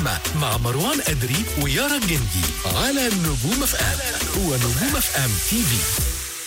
الزحمة مع مروان أدري ويارا الجندي على نجوم اف ام هو نجوم اف ام تي في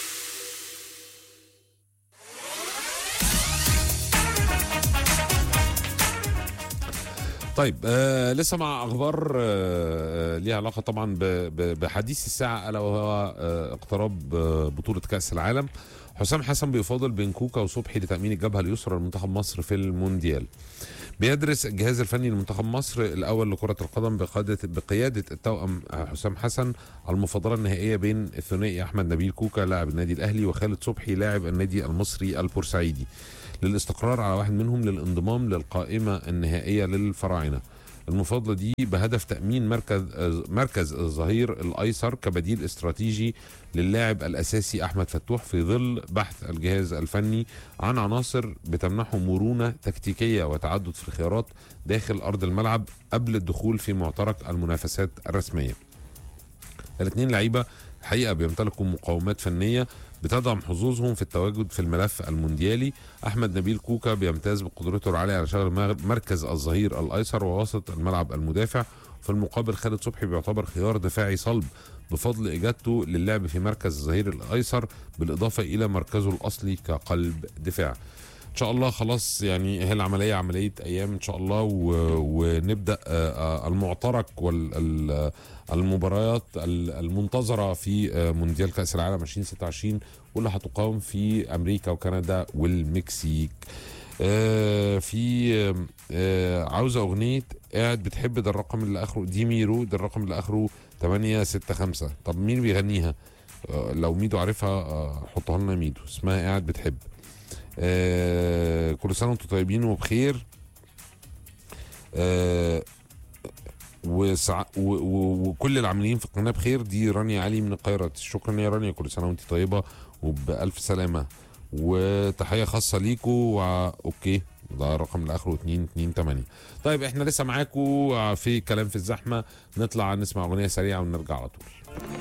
طيب آه لسه مع اخبار آه ليها علاقه طبعا ب- ب- بحديث الساعه الا وهو آه اقتراب آه بطوله كاس العالم حسام حسن بيفاضل بين كوكا وصبحي لتامين الجبهه اليسرى لمنتخب مصر في المونديال بيدرس الجهاز الفني لمنتخب مصر الاول لكره القدم بقياده بقياده التوأم حسام حسن على المفاضله النهائيه بين الثنائي احمد نبيل كوكا لاعب النادي الاهلي وخالد صبحي لاعب النادي المصري البورسعيدي للاستقرار على واحد منهم للانضمام للقائمه النهائيه للفراعنه المفاضله دي بهدف تامين مركز مركز الظهير الايسر كبديل استراتيجي للاعب الاساسي احمد فتوح في ظل بحث الجهاز الفني عن عناصر بتمنحه مرونه تكتيكيه وتعدد في الخيارات داخل ارض الملعب قبل الدخول في معترك المنافسات الرسميه. الاثنين لعيبه الحقيقه بيمتلكوا مقومات فنيه بتدعم حظوظهم في التواجد في الملف المونديالي احمد نبيل كوكا بيمتاز بقدرته العاليه على شغل مغ- مركز الظهير الايسر ووسط الملعب المدافع في المقابل خالد صبحي بيعتبر خيار دفاعي صلب بفضل اجادته للعب في مركز الظهير الايسر بالاضافه الى مركزه الاصلي كقلب دفاع ان شاء الله خلاص يعني هي العمليه عمليه ايام ان شاء الله و... ونبدا آه، آه، المعترك والمباريات المنتظره في آه، مونديال كاس العالم 2026 واللي هتقام في امريكا وكندا والمكسيك آه، في آه، آه، عاوزه اغنيه قاعد بتحب ده الرقم اللي اخره دي ميرو ده الرقم اللي اخره 865 طب مين بيغنيها آه، لو ميدو عارفها آه، حطها لنا ميدو اسمها قاعد بتحب آه كل سنه وانتم طيبين وبخير آه وسع... و... و... وكل العاملين في القناه بخير دي رانيا علي من القاهره شكرا يا رانيا كل سنه وانت طيبه وبالف سلامه وتحيه خاصه ليكوا وع... اوكي ده الرقم اللي اخره 228 طيب احنا لسه معاكم في كلام في الزحمه نطلع نسمع اغنيه سريعه ونرجع على طول